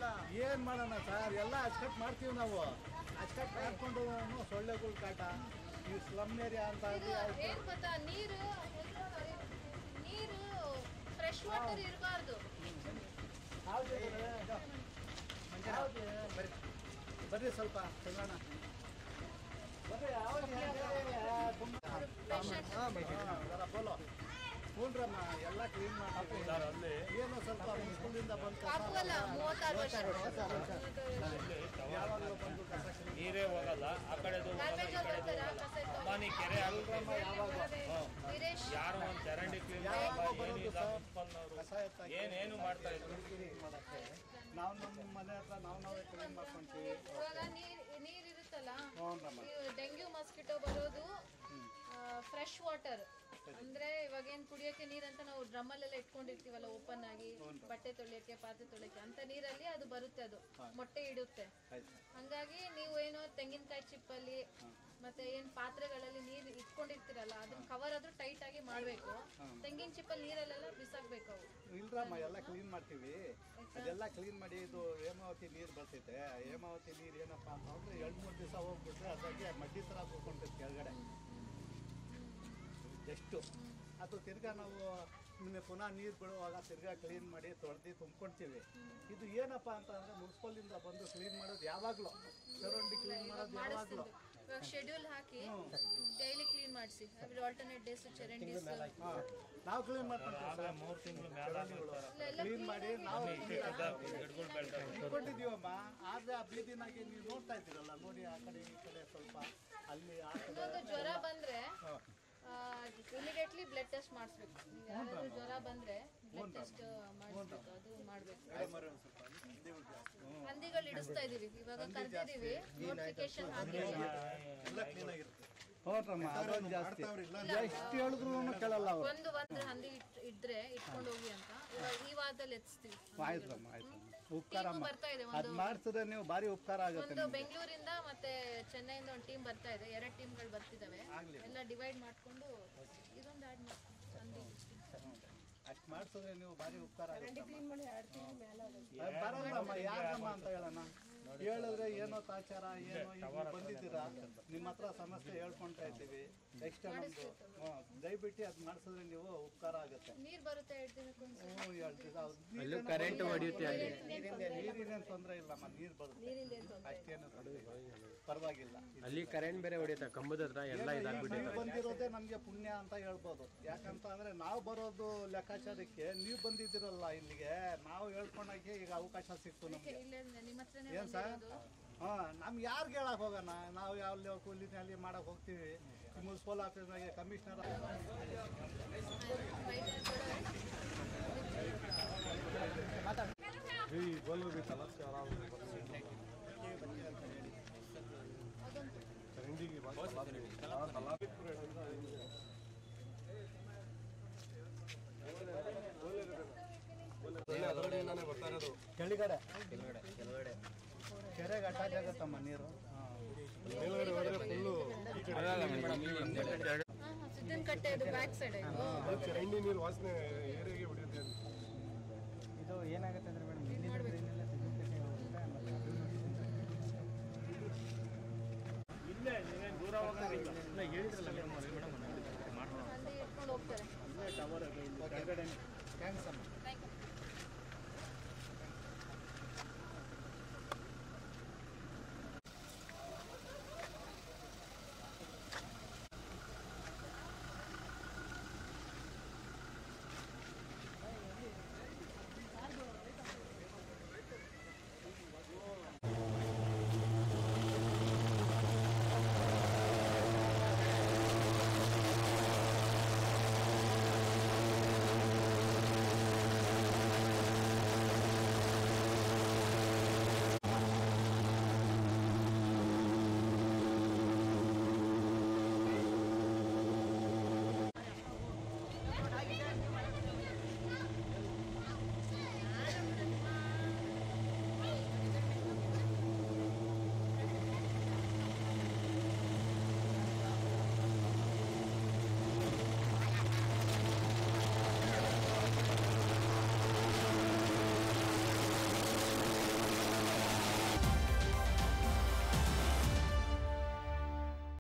ಏನ್ ಮಾಡೋಣ ಸರ್ ಎಲ್ಲ ಅಚ್ಕಟ್ ಮಾಡ್ತೀವಿ ನಾವು ಅಚ್ಕಟ್ ಮಾಡ್ಕೊಂಡು ಸೊಳ್ಳೆಗಳ ಕಾಟ ಈ ಸ್ಲಮ್ ಏರಿಯಾ ಅಂತ ಇದು ಏನ್ ಗೊತ್ತಾ ನೀರು ನೀರು ಫ್ರೆಶ್ ವಾಟರ್ ಇರಬಾರ್ದು ಬರ್ರಿ ಬರ್ರಿ ಸ್ವಲ್ಪ ತೆಗೋಣ ಬರ್ರಿ ಪೇಷಂಟ್ ಬೋಲೋ ಹ್ಞೂನ್ರಮ್ಮ ಎಲ್ಲ ಕ್ಲೀನ್ ಮಾಡ್ತೀವಿ ಏನು ಸ್ವಲ್ಪ ಮುಸ್ಕುಲಿಂದ ಬಂದು ಕಸ- ಪಾಪು ಅಲ್ಲ ಮೂವತ್ತಾರು ವರ್ಷ ಯಾವಾಗಲೂ ಬಂದು ಕಸ clean ನೀರೇ ಹೋಗಲ್ಲ ಆ ಕಡೆದು ಹೋಗಲ್ಲ, ಈ ಗಾರ್ಬೇಜ್ ಕಡೆದು ಬರ್ತಾರ ಹೋಗಲ್ಲ. ಕಸ ಎತ್ತೋ- ಅಮ್ಮ, ನೀ ಕೆರೆ ಆಗ್ಬಿಟ್ಟು ವೀರೇಶ್ ಯಾರೋ ಒಂದ್ ಚರಂಡಿ ಕ್ಲೀನ್ ಯಾವಾಗ ಮಾಡಲ್ಲ ಬರೋದು ಏನಿಲ್ಲ ಸರ್? ಮುನ್ಸಿಪಲ್ನವ್ರು ಕಸ ಎತ್ತಾಕಿ ಏನೇನು ಮಾಡ್ತಾ ಇದ್ರು ಕ್ಲೀನ್ ಮಾಡಕ್ಕೆ ನಾವು ನಮ್ಮ ಮನೆ ಹತ್ರ ನಾವು ನಾವೇ ಕ್ಲೀನ್ ಮಾಡ್ಕೊಂತೀವಿ ಇವಾಗ ನೀರ್ ನೀರ್ ಇರುತ್ತಲ್ಲ ಹ್ಞೂನ್ರಮ್ಮ ಈ ಡೆಂಗ್ಯೂ ಮಸ್ಕಿಟೋ ಬರೋದು ಫ್ರೆಶ್ ವಾಟರ್ ಅಂದ್ರೆ ಇವಾಗ ಏನ್ ಕುಡಿಯಕ್ಕೆ ನೀರಂತ ನಾವು ಡ್ರಮ್ ಅಲ್ಲೆಲ್ಲ ಇಟ್ಕೊಂಡಿರ್ತೀವಲ್ಲ ಓಪನ್ ಆಗಿ ಬಟ್ಟೆ ತೊಳಿಯಕ್ಕೆ ಪಾತ್ರೆ ತೊಳಿಯಕ್ಕೆ ಅಂತ ನೀರಲ್ಲಿ ಅದು ಬರುತ್ತೆ ಅದು ಮೊಟ್ಟೆ ಇಡುತ್ತೆ ಆಯ್ತು ಹಂಗಾಗಿ ನೀವು ಏನೋ ತೆಂಗಿನಕಾಯಿ ಚಿಪ್ಪಲ್ಲಿ ಮತ್ತೆ ಏನ್ ಪಾತ್ರೆಗಳಲ್ಲಿ ನೀರು ಇಟ್ಕೊಂಡಿರ್ತೀರಲ್ಲ ಅದನ್ನ ಕವರ್ ಆದ್ರೂ ಟೈಟ್ ಆಗಿ ಮಾಡ್ಬೇಕು ತೆಂಗಿನ ಚಿಪ್ಪಲ್ಲಿ ನೀರಲ್ಲೆಲ್ಲ ಬಿಸಾಕ್ಬೇಕು ಅವು ಇಲ್ರಮ್ಮ ಎಲ್ಲ ಕ್ಲೀನ್ ಮಾಡ್ತೀವಿ ಅದೆಲ್ಲ ಕ್ಲೀನ್ ಮಾಡಿ ಇದು ಹೇಮಾವತಿ ನೀರು ಬರ್ತೈತೆ ಹೇಮಾವತಿ ನೀರು ಏನಪ್ಪ ಅಂತಂದ್ರೆ ಎರಡು ಮೂರು ದಿವಸ ಹೋಗ್ಬಿಟ್ರೆ ಅದಾಗೆ ಮಡ್ಡಿ ಥರ ಕೂತ್ಕೊಂತೈತೆ ಕೆಳಗಡೆ ಎಷ್ಟು ಅದು ತಿರ್ಗಾ ನಾವು ನಿನ್ನೆ ಪುನಃ ನೀರು ಬಿಡುವಾಗ ತಿರ್ಗಾ ಕ್ಲೀನ್ ಮಾಡಿ ತೊಳೆದು ತುಂಬ್ಕೊಳ್ತೀವಿ ಇದು ಏನಪ್ಪ ಅಂತಂದ್ರೆ ಮುನ್ಸಿಪಲಿಂದ ಬಂದು ಕ್ಲೀನ್ ಮಾಡೋದು ಯಾವಾಗಲೂ ಚರಂಡಿ ಕ್ಲೀನ್ ಮಾಡೋದು ಯಾವಾಗಲೂ ಮಾಡಿಸ್ತಿದ್ದು ಇವಾಗ ಶೆಡ್ಯೂಲ್ ಹಾಕಿ ಡೈಲಿ ಕ್ಲೀನ್ ಮಾಡಿಸಿ ಆಲ್ಟರ್ನೇಟ್ ಡೇಸ್ ಚರಂಡೀಸ್ ಹಾಂ ನಾವು ಕ್ಲೀನ್ ಮಾಡ್ಕೊಂತೀವಿ ಆಗ ಮೂರ್ ತಿಂಗಳು ಮೇಲೆ ಎಲ್ಲ ಕ್ಲೀನ್ ಮಾಡಿ ನಾವು ಗಿಡಗಳು ಬೆಳ್ತಾವೆ ಇಟ್ಕೊಂಡಿದೀವಮ್ಮ ಆದ್ರೆ ಆ ಬೀದಿನಾಗೆ ನೀವು ನೋಡ್ತಾ ಇದ್ದೀರಲ್ಲ ನೋಡಿ ಆ ಕಡೆ ಈ ಕಡೆ ಸ್ವಲ್ಪ ಅಲ್ಲಿ ಆ ಕಡೆ ಇನ್ನೊಂದು ಜ್ವರ ಬಂದ್ರೆ ಇಮಿಡಿಯೇಟ್ಲಿ ಬ್ಲಡ್ ಟೆಸ್ಟ್ ಮಾಡಿಸ್ಬೇಕು ಯಾರಾದ್ರೂ ಜ್ವರ ಬಂದ್ರೆ ಬ್ಲಡ್ ಟೆಸ್ಟ್ ಮಾಡಿಸ್ಬೇಕು ಅದು ಮಾಡ್ಬೇಕು ಹಂದಿಗಳು ಇಡಿಸ್ತಾ ಇದೀವಿ ಇವಾಗ ಕರ್ದಿದೀವಿ ನೋಟಿಫಿಕೇಶನ್ ಹಾಕಿ ಹೌದ್ರಮ್ಮ ಅದೊಂದು ಜಾಸ್ತಿ ಎಷ್ಟು ಹೇಳಿದ್ರು ಕೇಳಲ್ಲ ಅವರು ಒಂದು ಒಂದು ಹಂದಿ ಇಟ್- ಇದ್ರೆ ಇಟ್ಕೊಂಡು ಹೋಗಿ ಅಂತ ಇವಾಗ ಈ ವಾರದಲ್ಲಿ ಎತ್ತಿಸ್ತೀವಿ ಆಯ್ತಮ್ಮ ಆಯ್ತಮ್ಮ ಉಪಕಾರಮ್ಮ ಟೀಮು ಬರ್ತಾ ಇದೆ ಅದ್ ಒಂದು ಮಾಡಿಸಿದ್ರೆ ನೀವು ಭಾರಿ ಉಪಕಾರ ಆಗುತ್ತೆ ಒಂದು ನಿಮ್ಗೆ ಬೆಂಗಳೂರಿಂದ ಮತ್ತೆ ಚೆನ್ನೈಯಿಂದ ಒಂದು ಟೀಮ್ ಬರ್ತಾ ಇದೆ ಎರಡು ಟೀಮ್ಗಳು ಬರ್ತಿದಾವೆ ಎಲ್ಲ ಡಿವೈಡ್ ಮಾಡ್ಕೊಂಡು ಇದೊಂದು ಆಡ್ ಹಂದಿ ಅಷ್ಟು ಮಾಡಿಸಿದ್ರೆ ನೀವು ಭಾರಿ ಉಪಕಾರ ಆಗುತ್ತೆ ಬರಲ್ಲಮ್ಮ ಯಾಕಮ್ಮ ಅಂತ ಹೇಳೋಣ ಹೇಳಿದ್ರೆ ಏನೋ ತಾಚಾರ ಏನೋ ಈಗ ನೀವು ಬಂದಿದ್ದೀರಾ ನಿಮ್ಮ ಹತ್ರ ಸಮಸ್ಯೆ ಹೇಳ್ಕೊಂತಾ ಇದ್ದೀವಿ ನೆಕ್ಸ್ಟ್ ನಮ್ದು ಹ್ಮ್, ದಯವಿಟ್ಟು ಅದು ಮಾಡಿಸಿದ್ರೆ ನೀವು ಉಪಕಾರ ಆಗುತ್ತೆ ನೀರ್ ಬರುತ್ತೆ ಎರಡು ದಿನಕ್ಕೊಂದ್ಸಲ ಹ್ಞೂ ಹೇಳ್ತಿದ್ದ ಅಲ್ಲೂ ಕರೆಂಟ್ ಹೊಡೆಯುತ್ತೆ ನೀರಿನೇನು ತೊಂದರೆ ಇಲ್ಲಮ್ಮ ನೀರು ಬರುತ್ತೆ ನೀರಿಂದ ಏನ್ ತೊಂದ್ರೆ ಅಷ್ಟೇನು ತೊಂದ್ರೆ ಇಲ್ಲ. ಪರವಾಗಿಲ್ಲ ಅಲ್ಲಿ ಕರೆಂಟ್ ಬೇರೆ ಹೊಡಿಯುತ್ತೆ ಕಂಬದ ಹತ್ರ ಎಲ್ಲ ಏನೋ ಈಗ ಇದಾಗ್ಬಿಟ್ಟಿದೆ ನೀವು ಬಂದಿರೋದೇ ನಮಗೆ ಪುಣ್ಯ ಅಂತ ಹೇಳ್ಬೋದು ಯಾಕಂತ ಅಂದ್ರೆ ನಾವು ಬರೋದು ಲೆಕ್ಕಾಚಾರಕ್ಕೆ ನೀವು ಬಂದಿದ್ದೀರಲ್ಲ ಇಲ್ಲಿಗೆ ನಾವು ಹೇಳ್ಕೊಳಕ್ಕೆ ಈಗ ಅವಕಾಶ ಸಿಕ್ತು ನಮಗೆ ಇಲ್ಲೇ ನಿಮ್ಮ ಹತ್ರನೇ ಏನ್ ಸರ್ ಹಾ ನಮ್ಗೆ ಯಾರಿಗೆ ಹೇಳಕ್ ಹೋಗೋಣ ನಾವು ಯಾವ ಕೂಲಿನಲ್ಲಿ ಮಾಡಕ್ ಹೋಗ್ತೀವಿ ಮುನ್ಸಿಪಲ್ ಆಫೀಸ್ನಾಗೆ ಕಮಿಷನರ್ ಕೆಳಗಡೆ ಕೆರೆಗೆ ಅಟ್ಯಾಚ್ ಆಗುತ್ತಮ್ಮ ನೀರು ಸಿದ್ದನ್ ಕಟ್ಟೆ ಅದು ಬ್ಯಾಕ್ ಸೈಡ್ ಇದು ಚರಂಡಿ ನೀರು ವಾಸನೆ ಏರಿಯಾಗೆ ಹೊಡೆಯುತ್ತೆ ಇದು ಏನಾಗುತ್ತೆ ಅಂದ್ರೆ ಮೇಡಮ್ ಇಲ್ಲಿಂದ ಡ್ರೈನೆಲ್ಲ ತೆಗೆದುಕಟ್ಟೆ ಹೋಗುತ್ತೆ ಇಲ್ಲೇ ನೀವೇನ್ ದೂರ ಹೋಗಂಗಿಲ್ಲ ಅಲ್ಲಿ ಇಟ್ಕೊಂಡು ಹೋಗ್ತಾರೆ ಕೆಳಗಡೆ ಥ್ಯಾಂಕ್ಸ್ ಅಮ್ಮ